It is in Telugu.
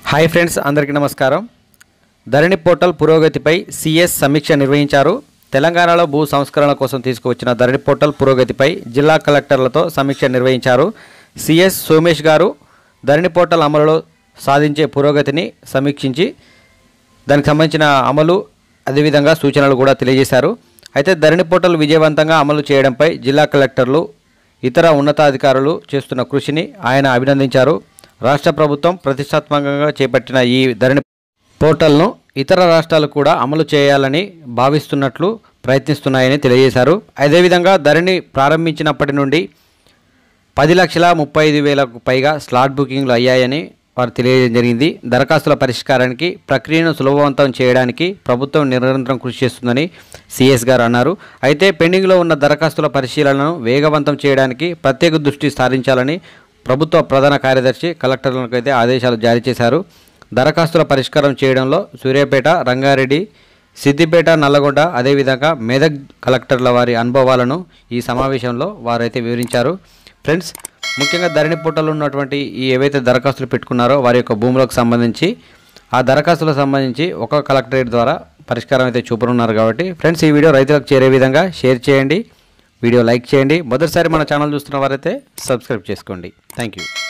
హాయ్ ఫ్రెండ్స్ అందరికీ నమస్కారం ధరణి పోర్టల్ పురోగతిపై సిఎస్ సమీక్ష నిర్వహించారు తెలంగాణలో భూ సంస్కరణ కోసం తీసుకువచ్చిన ధరణి పోర్టల్ పురోగతిపై జిల్లా కలెక్టర్లతో సమీక్ష నిర్వహించారు సిఎస్ సోమేష్ గారు ధరణి పోర్టల్ అమలులో సాధించే పురోగతిని సమీక్షించి దానికి సంబంధించిన అమలు అదేవిధంగా సూచనలు కూడా తెలియజేశారు అయితే ధరణి పోర్టల్ విజయవంతంగా అమలు చేయడంపై జిల్లా కలెక్టర్లు ఇతర ఉన్నతాధికారులు చేస్తున్న కృషిని ఆయన అభినందించారు రాష్ట్ర ప్రభుత్వం ప్రతిష్టాత్మకంగా చేపట్టిన ఈ ధరణి పోర్టల్ను ఇతర రాష్ట్రాలు కూడా అమలు చేయాలని భావిస్తున్నట్లు ప్రయత్నిస్తున్నాయని తెలియజేశారు అదేవిధంగా ధరణి ప్రారంభించినప్పటి నుండి పది లక్షల ముప్పై ఐదు వేలకు పైగా స్లాట్ బుకింగ్లు అయ్యాయని వారు తెలియజేయడం జరిగింది దరఖాస్తుల పరిష్కారానికి ప్రక్రియను సులభవంతం చేయడానికి ప్రభుత్వం నిరంతరం కృషి చేస్తుందని సిఎస్ గారు అన్నారు అయితే పెండింగ్లో ఉన్న దరఖాస్తుల పరిశీలనను వేగవంతం చేయడానికి ప్రత్యేక దృష్టి సారించాలని ప్రభుత్వ ప్రధాన కార్యదర్శి కలెక్టర్లకు అయితే ఆదేశాలు జారీ చేశారు దరఖాస్తుల పరిష్కారం చేయడంలో సూర్యాపేట రంగారెడ్డి సిద్దిపేట నల్లగొండ అదేవిధంగా మెదక్ కలెక్టర్ల వారి అనుభవాలను ఈ సమావేశంలో వారైతే వివరించారు ఫ్రెండ్స్ ముఖ్యంగా ధరణి పుట్టలో ఉన్నటువంటి ఈ ఏవైతే దరఖాస్తులు పెట్టుకున్నారో వారి యొక్క భూములకు సంబంధించి ఆ దరఖాస్తులకు సంబంధించి ఒక కలెక్టరేట్ ద్వారా పరిష్కారం అయితే చూపనున్నారు కాబట్టి ఫ్రెండ్స్ ఈ వీడియో రైతులకు చేరే విధంగా షేర్ చేయండి వీడియో లైక్ చేయండి మొదటిసారి మన ఛానల్ చూస్తున్న వారైతే సబ్స్క్రైబ్ చేసుకోండి థ్యాంక్ యూ